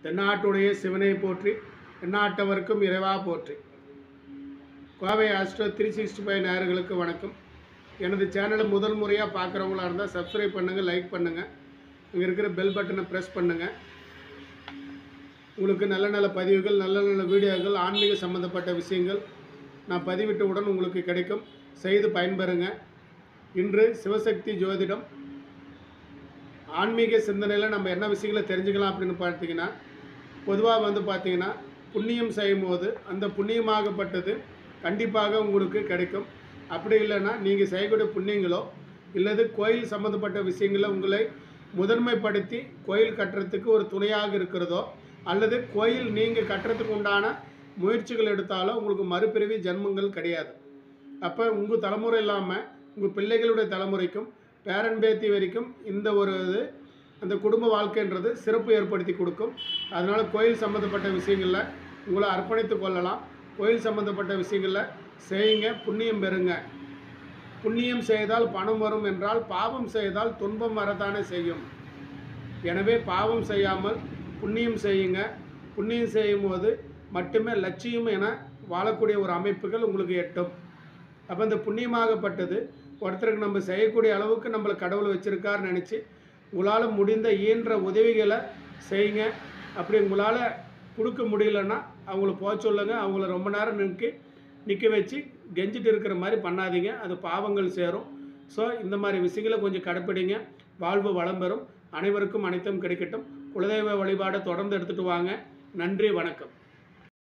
தென்னாட்டுடைய சிவனை போற்றி எந்நாட்டவருக்கும் இறைவா போற்றி Kovai Astro three sixty five நேயர்களுக்கு வணக்கம் எனது சேனலை முதல் முறையாக பார்க்குறவங்களா இருந்தால் சப்ஸ்கிரைப் பண்ணுங்கள் லைக் பண்ணுங்கள் இங்கே இருக்கிற பெல் பட்டனை ப்ரெஸ் பண்ணுங்கள் உங்களுக்கு நல்ல நல்ல பதிவுகள் நல்ல நல்ல வீடியோக்கள் ஆன்மீக சம்மந்தப்பட்ட விஷயங்கள் நான் பதிவிட்டவுடன் உங்களுக்கு கிடைக்கும் செய்து பயன்பெறுங்க இன்று சிவசக்தி ஜோதிடம் ஆன்மீக சிந்தனையில் நம்ம என்ன விஷயங்களை தெரிஞ்சுக்கலாம் அப்படின்னு பார்த்தீங்கன்னா பொதுவாக வந்து பார்த்தீங்கன்னா புண்ணியம் செய்யும் போது அந்த புண்ணியமாகப்பட்டது கண்டிப்பாக உங்களுக்கு கிடைக்கும் அப்படி இல்லைன்னா நீங்கள் செய்யக்கூடிய புண்ணியங்களோ இல்லது கோயில் சம்மந்தப்பட்ட விஷயங்களை உங்களை முதன்மைப்படுத்தி கோயில் கட்டுறதுக்கு ஒரு துணையாக இருக்கிறதோ அல்லது கோயில் நீங்கள் கட்டுறதுக்கு உண்டான முயற்சிகள் எடுத்தாலோ உங்களுக்கு மறுபிறவி ஜென்மங்கள் கிடையாது அப்போ உங்கள் தலைமுறை இல்லாமல் உங்கள் பிள்ளைகளுடைய தலைமுறைக்கும் பேரன் பேத்தி வரைக்கும் இந்த ஒரு இது அந்த குடும்ப வாழ்க்கைன்றது சிறப்பு ஏற்படுத்தி கொடுக்கும் அதனால் கோயில் சம்மந்தப்பட்ட விஷயங்களில் உங்களை அர்ப்பணித்து கொள்ளலாம் கோயில் சம்மந்தப்பட்ட விஷயங்களில் செய்யுங்க புண்ணியம் பெறுங்க புண்ணியம் செய்தால் பணம் வரும் என்றால் பாவம் செய்தால் துன்பம் வரத்தானே செய்யும் எனவே பாவம் செய்யாமல் புண்ணியம் செய்யுங்க புண்ணியம் செய்யும் போது மட்டுமே லட்சியம் என வாழக்கூடிய ஒரு அமைப்புகள் உங்களுக்கு எட்டும் அப்போ இந்த புண்ணியமாகப்பட்டது ஒருத்தருக்கு நம்ம செய்யக்கூடிய அளவுக்கு நம்மளை கடவுள் வச்சுருக்காருன்னு நினச்சி உங்களால் முடிந்த இயன்ற உதவிகளை செய்யுங்க அப்படி உங்களால் கொடுக்க முடியலன்னா அவங்கள போக சொல்லுங்க அவங்கள ரொம்ப நேரம் நிற்க நிற்க வச்சு கெஞ்சிட்டு இருக்கிற மாதிரி பண்ணாதீங்க அது பாவங்கள் சேரும் ஸோ இந்த மாதிரி விஷயங்களை கொஞ்சம் கடைப்பிடிங்க வாழ்வு வளம் பெறும் அனைவருக்கும் அனைத்தும் கிடைக்கட்டும் குலதெய்வ வழிபாடை தொடர்ந்து எடுத்துகிட்டு வாங்க நன்றி வணக்கம்